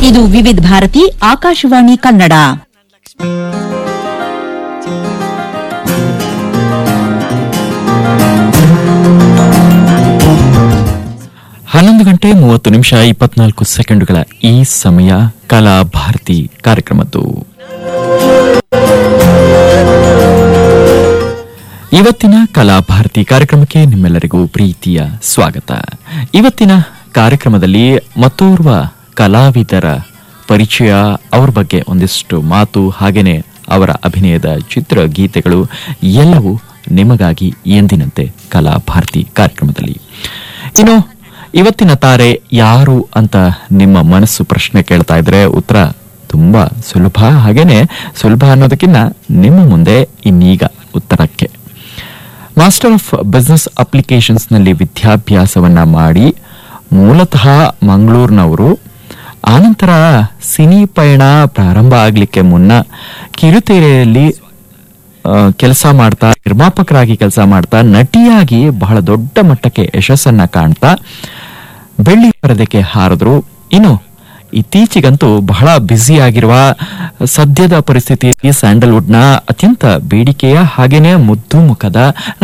ಇದು ವಿವಿಧ ಭಾರತಿ ಆಕಾಶವಾಣಿ ಕನ್ನಡ ಹನ್ನೊಂದು ಗಂಟೆ ಮೂವತ್ತು ನಿಮಿಷ ಇಪ್ಪತ್ನಾಲ್ಕು ಸೆಕೆಂಡುಗಳ ಈ ಸಮಯ ಕಲಾ ಭಾರತಿ ಕಾರ್ಯಕ್ರಮದ್ದು ಇವತ್ತಿನ ಕಲಾ ಭಾರತಿ ಕಾರ್ಯಕ್ರಮಕ್ಕೆ ನಿಮ್ಮೆಲ್ಲರಿಗೂ ಪ್ರೀತಿಯ ಸ್ವಾಗತ ಇವತ್ತಿನ ಕಾರ್ಯಕ್ರಮದಲ್ಲಿ ಮತ್ತೋರ್ವ ಕಲಾವಿದರ ಪರಿಚಯ ಅವ್ರ ಬಗ್ಗೆ ಒಂದಿಷ್ಟು ಮಾತು ಹಾಗೇನೆ ಅವರ ಅಭಿನಯದ ಚಿತ್ರ ಗೀತೆಗಳು ಎಲ್ಲವೂ ನಿಮಗಾಗಿ ಎಂದಿನಂತೆ ಕಲಾ ಭಾರತಿ ಕಾರ್ಯಕ್ರಮದಲ್ಲಿ ಇನ್ನು ಇವತ್ತಿನ ತಾರೆ ಯಾರು ಅಂತ ನಿಮ್ಮ ಮನಸ್ಸು ಪ್ರಶ್ನೆ ಕೇಳ್ತಾ ಇದ್ರೆ ಉತ್ತರ ತುಂಬಾ ಸುಲಭ ಹಾಗೇನೆ ಸುಲಭ ಅನ್ನೋದಕ್ಕಿಂತ ನಿಮ್ಮ ಮುಂದೆ ಇನ್ನೀಗ ಉತ್ತರಕ್ಕೆ ಮಾಸ್ಟರ್ ಆಫ್ ಬಿಸಿನೆಸ್ ಅಪ್ಲಿಕೇಶನ್ಸ್ ನಲ್ಲಿ ವಿದ್ಯಾಭ್ಯಾಸವನ್ನ ಮಾಡಿ ಮೂಲತಃ ಮಂಗಳೂರಿನವರು ಆನಂತರ ಸಿನಿ ಪಯಣ ಪ್ರಾರಂಭ ಆಗ್ಲಿಕ್ಕೆ ಮುನ್ನ ಕಿರುತೆರೆಯಲ್ಲಿ ಕೆಲಸ ಮಾಡ್ತಾ ನಿರ್ಮಾಪಕರಾಗಿ ಕೆಲಸ ಮಾಡ್ತಾ ನಟಿಯಾಗಿ ಬಹಳ ದೊಡ್ಡ ಮಟ್ಟಕ್ಕೆ ಯಶಸ್ಸನ್ನ ಕಾಣ್ತಾ ಬೆಳ್ಳಿ ಪರದೆಗೆ ಹಾರಿದ್ರು ಇನ್ನು ಇತ್ತೀಚೆಗಂತೂ ಬಹಳ ಬ್ಯುಸಿ ಆಗಿರುವ ಸದ್ಯದ ಪರಿಸ್ಥಿತಿಯಲ್ಲಿ ಸ್ಯಾಂಡಲ್ವುಡ್ನ ಅತ್ಯಂತ ಬೇಡಿಕೆಯ ಹಾಗೇನೆ ಮುದ್ದು ಮುಖದ